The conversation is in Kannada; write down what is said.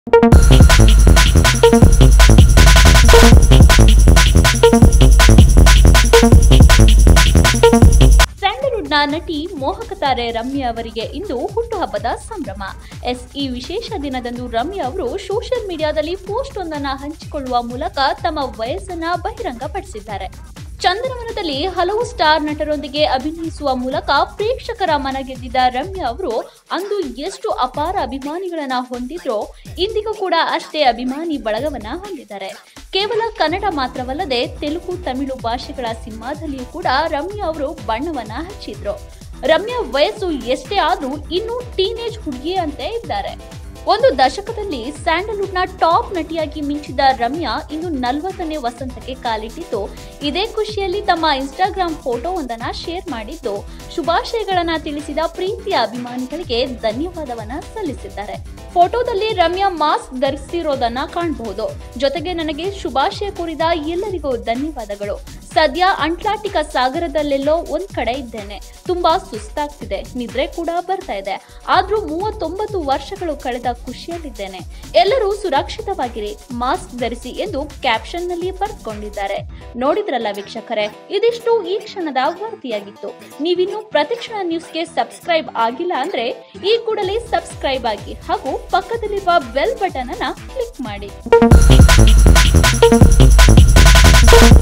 ಸ್ಯಾಂಡಲ್ವುಡ್ನ ನಟಿ ಮೋಹಕ ತಾರೆ ರಮ್ಯಾ ಅವರಿಗೆ ಇಂದು ಹುಟ್ಟುಹಬ್ಬದ ಸಂಭ್ರಮ ಎಸ್ ಈ ವಿಶೇಷ ದಿನದಂದು ರಮ್ಯಾ ಅವರು ಸೋಷಿಯಲ್ ಮೀಡಿಯಾದಲ್ಲಿ ಪೋಸ್ಟ್ ಒಂದನ್ನ ಹಂಚಿಕೊಳ್ಳುವ ಮೂಲಕ ತಮ್ಮ ವಯಸ್ಸನ್ನ ಬಹಿರಂಗಪಡಿಸಿದ್ದಾರೆ ಚಂದನವನದಲ್ಲಿ ಹಲವು ಸ್ಟಾರ್ ನಟರೊಂದಿಗೆ ಅಭಿನಯಿಸುವ ಮೂಲಕ ಪ್ರೇಕ್ಷಕರ ಮನ ಗೆದ್ದಿದ್ದ ರಮ್ಯಾ ಅವರು ಅಂದು ಎಷ್ಟು ಅಪಾರ ಅಭಿಮಾನಿಗಳನ್ನ ಹೊಂದಿದ್ರೋ ಇಂದಿಗೂ ಕೂಡ ಅಷ್ಟೇ ಅಭಿಮಾನಿ ಬಳಗವನ್ನ ಹೊಂದಿದ್ದಾರೆ ಕೇವಲ ಕನ್ನಡ ಮಾತ್ರವಲ್ಲದೆ ತೆಲುಗು ತಮಿಳು ಭಾಷೆಗಳ ಸಿನಿಮಾದಲ್ಲಿಯೂ ಕೂಡ ರಮ್ಯಾ ಅವರು ಬಣ್ಣವನ್ನ ಹಚ್ಚಿದ್ರು ರಮ್ಯಾ ವಯಸ್ಸು ಎಷ್ಟೇ ಆದ್ರೂ ಇನ್ನೂ ಟೀನೇಜ್ ಹುಡುಗಿ ಅಂತೆ ಇದ್ದಾರೆ ಒಂದು ದಶಕದಲ್ಲಿ ಸ್ಯಾಂಡಲ್ವುಡ್ನ ಟಾಪ್ ನಟಿಯಾಗಿ ಮಿಂಚಿದ ರಮ್ಯಾ ಇಂದು ನಲವತ್ತನೇ ವಸಂತಕ್ಕೆ ಕಾಲಿಟ್ಟಿದ್ದು ಇದೇ ಖುಷಿಯಲ್ಲಿ ತಮ್ಮ ಇನ್ಸ್ಟಾಗ್ರಾಂ ಫೋಟೋ ಒಂದನ್ನ ಶೇರ್ ಮಾಡಿದ್ದು ಶುಭಾಶಯಗಳನ್ನ ತಿಳಿಸಿದ ಪ್ರೀತಿಯ ಅಭಿಮಾನಿಗಳಿಗೆ ಧನ್ಯವಾದವನ್ನ ಸಲ್ಲಿಸಿದ್ದಾರೆ ಫೋಟೋದಲ್ಲಿ ರಮ್ಯಾ ಮಾಸ್ಕ್ ಧರಿಸಿರೋದನ್ನ ಕಾಣಬಹುದು ಜೊತೆಗೆ ನನಗೆ ಶುಭಾಶಯ ಕೋರಿದ ಎಲ್ಲರಿಗೂ ಧನ್ಯವಾದಗಳು ಸದ್ಯ ಅಂಟ್ಲಾಂಟಿಕ ಸಾಗರದಲ್ಲೆಲ್ಲೋ ಒಂದ್ ಕಡೆ ಇದ್ದೇನೆ ತುಂಬಾ ಸುಸ್ತಾಗ್ತಿದೆ ನಿದ್ರೆ ಕೂಡ ಬರ್ತಾ ಇದೆ ಆದ್ರೂ ಮೂವತ್ತೊಂಬತ್ತು ವರ್ಷಗಳು ಕಳೆದ ಖುಷಿಯಲ್ಲಿದ್ದೇನೆ ಎಲ್ಲರೂ ಸುರಕ್ಷಿತವಾಗಿರಿ ಮಾಸ್ಕ್ ಧರಿಸಿ ಎಂದು ಕ್ಯಾಪ್ಷನ್ ನಲ್ಲಿ ಬರೆದುಕೊಂಡಿದ್ದಾರೆ ನೋಡಿದ್ರಲ್ಲ ವೀಕ್ಷಕರೇ ಇದಿಷ್ಟು ಈ ಕ್ಷಣದ ವರದಿಯಾಗಿತ್ತು ನೀವಿನ್ನು ಪ್ರತಿಕ್ಷಣ ನ್ಯೂಸ್ಗೆ ಸಬ್ಸ್ಕ್ರೈಬ್ ಆಗಿಲ್ಲ ಅಂದ್ರೆ ಈ ಕೂಡಲೇ ಸಬ್ಸ್ಕ್ರೈಬ್ ಆಗಿ ಹಾಗೂ ಪಕ್ಕದಲ್ಲಿರುವ ಬೆಲ್ ಬಟನ್ ಅನ್ನ ಕ್ಲಿಕ್ ಮಾಡಿ